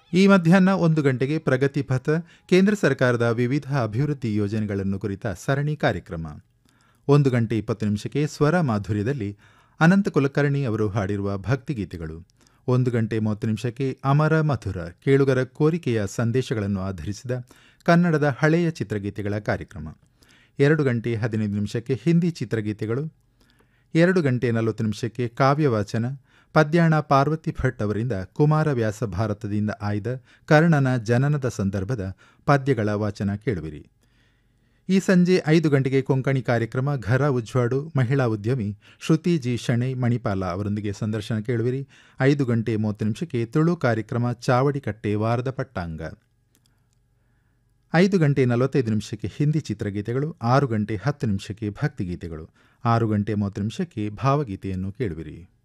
ಈ ಮಧ್ಯಾಹ್ನ ಒಂದು ಗಂಟೆಗೆ ಪ್ರಗತಿ ಪಥ ಕೇಂದ್ರ ಸರ್ಕಾರದ ವಿವಿಧ ಅಭಿವೃದ್ಧಿ ಯೋಜನೆಗಳನ್ನು ಕುರಿತ ಸರಣಿ ಕಾರ್ಯಕ್ರಮ ಒಂದು ಗಂಟೆ ಇಪ್ಪತ್ತು ನಿಮಿಷಕ್ಕೆ ಸ್ವರ ಮಾಧುರ್ಯದಲ್ಲಿ ಅನಂತ ಕುಲಕರ್ಣಿ ಅವರು ಹಾಡಿರುವ ಭಕ್ತಿಗೀತೆಗಳು ಒಂದು ಗಂಟೆ ಮೂವತ್ತು ನಿಮಿಷಕ್ಕೆ ಅಮರ ಮಧುರ ಕೇಳುಗರ ಕೋರಿಕೆಯ ಸಂದೇಶಗಳನ್ನು ಆಧರಿಸಿದ ಕನ್ನಡದ ಹಳೆಯ ಚಿತ್ರಗೀತೆಗಳ ಕಾರ್ಯಕ್ರಮ ಎರಡು ಗಂಟೆ ಹದಿನೈದು ನಿಮಿಷಕ್ಕೆ ಹಿಂದಿ ಚಿತ್ರಗೀತೆಗಳು ಎರಡು ಗಂಟೆ ನಲವತ್ತು ನಿಮಿಷಕ್ಕೆ ಕಾವ್ಯವಾಚನ ಪದ್ಯಾಣ ಪಾರ್ವತಿ ಭಟ್ ಅವರಿಂದ ಕುಮಾರವ್ಯಾಸ ಭಾರತದಿಂದ ಆಯ್ದ ಕರ್ಣನ ಜನನದ ಸಂದರ್ಭದ ಪದ್ಯಗಳ ವಾಚನ ಕೇಳುವಿರಿ ಈ ಸಂಜೆ ಐದು ಗಂಟೆಗೆ ಕೊಂಕಣಿ ಕಾರ್ಯಕ್ರಮ ಘರ ಉಜ್ವಾಡು ಮಹಿಳಾ ಉದ್ಯಮಿ ಶ್ರುತಿ ಜಿ ಶಣೈ ಮಣಿಪಾಲ ಅವರೊಂದಿಗೆ ಸಂದರ್ಶನ ಕೇಳುವಿರಿ ಐದು ಗಂಟೆ ಮೂವತ್ತು ನಿಮಿಷಕ್ಕೆ ತುಳು ಕಾರ್ಯಕ್ರಮ ಚಾವಡಿಕಟ್ಟೆ ವಾರದ ಪಟ್ಟಾಂಗ ಐದು ಗಂಟೆ ನಲವತ್ತೈದು ನಿಮಿಷಕ್ಕೆ ಹಿಂದಿ ಚಿತ್ರಗೀತೆಗಳು ಆರು ಗಂಟೆ ಹತ್ತು ನಿಮಿಷಕ್ಕೆ ಭಕ್ತಿಗೀತೆಗಳು ಆರು ಗಂಟೆ ಮೂವತ್ತು ನಿಮಿಷಕ್ಕೆ ಭಾವಗೀತೆಯನ್ನು ಕೇಳುವಿರಿ